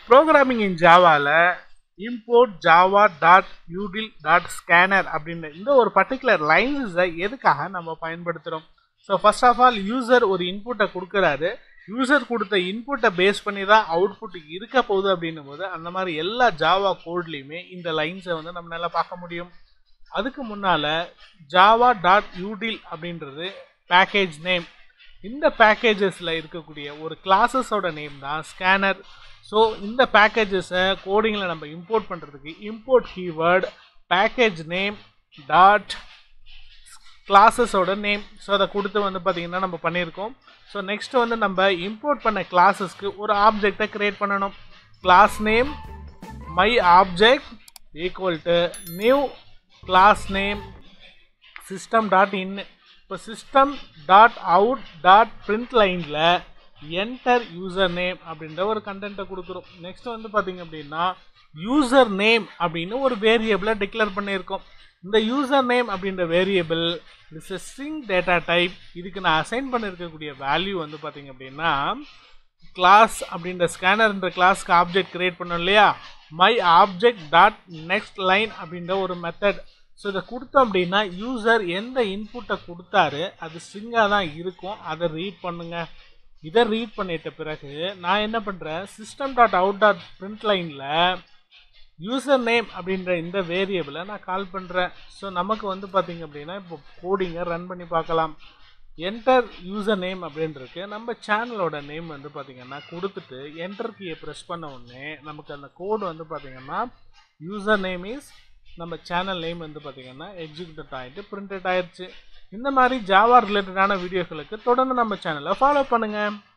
programming in ஜாவாவில் import java dot util dot scanner அப்படின்ற இந்த ஒரு பர்டிகுலர் லைன்ஸை எதுக்காக நம்ம பயன்படுத்துகிறோம் so first of all user ஒரு இன்புட்டை கொடுக்குறாரு யூசர் கொடுத்த இன்புட்டை பேஸ் பண்ணி தான் அவுட்புட் இருக்க போகுது அப்படின்னும் போது அந்த மாதிரி எல்லா ஜாவா கோட்லேயுமே இந்த லைன்ஸை வந்து நம்மளால பார்க்க முடியும் அதுக்கு முன்னால் ஜாவா டாட் யூடில் அப்படின்றது பேக்கேஜ் நேம் இந்த பேக்கேஜஸில் இருக்கக்கூடிய ஒரு கிளாஸஸோட நேம் தான் ஸ்கேனர் ஸோ இந்த பேக்கேஜஸை கோடிங்கில் நம்ம இம்போர்ட் பண்ணுறதுக்கு import keyword package name dot கிளாஸஸோட நேம் ஸோ அதை கொடுத்து வந்து பார்த்திங்கன்னா நம்ம பண்ணியிருக்கோம் ஸோ நெக்ஸ்ட் வந்து நம்ம இம்போர்ட் பண்ண கிளாஸஸ்க்கு ஒரு ஆப்ஜெக்டை க்ரியேட் பண்ணணும் class name my object equal to new class name system dot in இப்போ system dot out dot print லைனில் என்டர் யூசர் நேம் அப்படின்ற ஒரு கண்டென்ட்டை கொடுக்குறோம் நெக்ஸ்ட் வந்து பார்த்தீங்க அப்படின்னா யூசர் நேம் அப்படின்னு ஒரு வேரியபிளை டிக்ளேர் பண்ணியிருக்கோம் இந்த யூசர் நேம் அப்படின்ற variable it's a string data type இதுக்கு நான் அசைன் பண்ணியிருக்கக்கூடிய வேல்யூ வந்து பார்த்தீங்க அப்படின்னா கிளாஸ் அப்படின்ற ஸ்கேனர்ன்ற கிளாஸ்க்கு ஆப்ஜெக்ட் கிரியேட் பண்ணோம் இல்லையா my object dot next line அப்படின்ற ஒரு மெத்தட் ஸோ இதை கொடுத்தோம் அப்படின்னா யூசர் எந்த இன்புட்டை கொடுத்தாரு அது ஸ்ட்ரிங்காக தான் இருக்கும் அதை ரீட் பண்ணுங்க இதை ரீட் பண்ணிட்ட பிறகு நான் என்ன பண்ணுறேன் system dot out dot print லைனில் யூசர் நேம் அப்படின்ற இந்த வேரியபிளை நான் கால் பண்ணுறேன் ஸோ நமக்கு வந்து பார்த்திங்க அப்படின்னா இப்போ கோடிங்கை ரன் பண்ணி பார்க்கலாம் என்டர் யூசர் நேம் அப்படின்றது நம்ம சேனலோட நேம் வந்து பார்த்திங்கன்னா கொடுத்துட்டு என்டர் கீயை ப்ரெஸ் பண்ண உடனே நமக்கு அந்த கோடு வந்து பார்த்திங்கன்னா யூசர் நேம் இஸ் நம்ம சேனல் நேம் வந்து பார்த்திங்கன்னா எக்ஸிக்யூட் ஆகிட்டு பிரிண்டட் ஆயிடுச்சு இந்த மாதிரி ஜாவா ரிலேட்டடான வீடியோக்களுக்கு தொடர்ந்து நம்ம சேனலை ஃபாலோ பண்ணுங்கள்